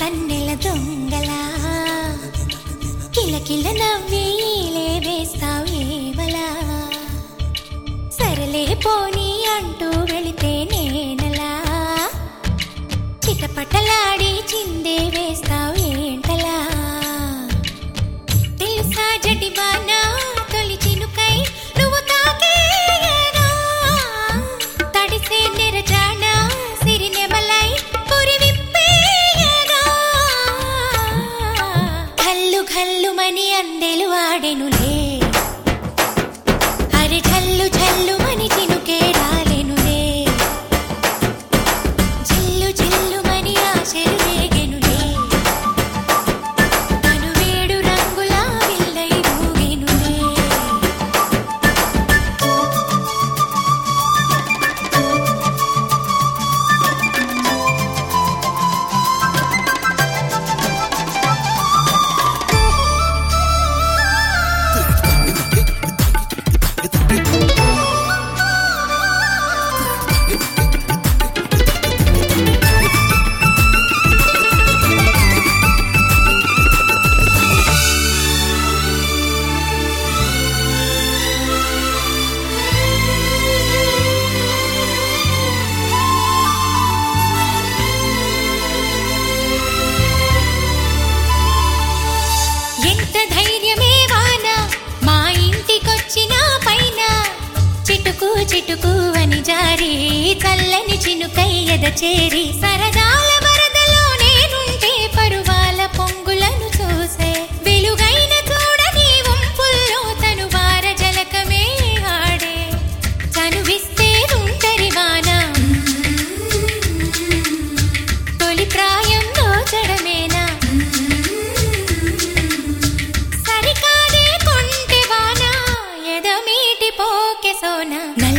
కన్నెల దొంగలా కిలకిల నవ్వేలే వేస్తావు ఏవలా సరలే పోనీ అంటూ వెళితే నేనలా చిటపటలాడి చిందే వేస్తావు ఏంటలా తెలుసా జటిబానా తొలి చినుకై నువ్వు తాకేయగా తడిసే నిరజాన సిరినెమలై పురి విప్పేయగా ఘల్లు ఘల్లుమని అందెలు ఆడెనులే అరి ఝల్లు ఝల్లుమని చినుకే రాలెనులే జిల్లు జిల్లుమని ఆశలు రేగెనులే తను వేడు రంగుల విల్లై ఊగెనులే ఎంత ధైర్యమే వాన మా ఇంటికొచ్చిన పైన చిటుకు చిటుకు అని జారి చల్లని చినుకై ఎద చేరి సరదాల వరదలో నేనుంటే పరువాల పొంగులను చూసే వెలుగైన చూడని వంపుల్లో తను వార జలకమే ఆడే చనువిస్తే ఉంటరి వాన తొలి ప్రాయం దోచడమేనా సరికాదే కొంటె వాన ఎదమీటి పోకె సోన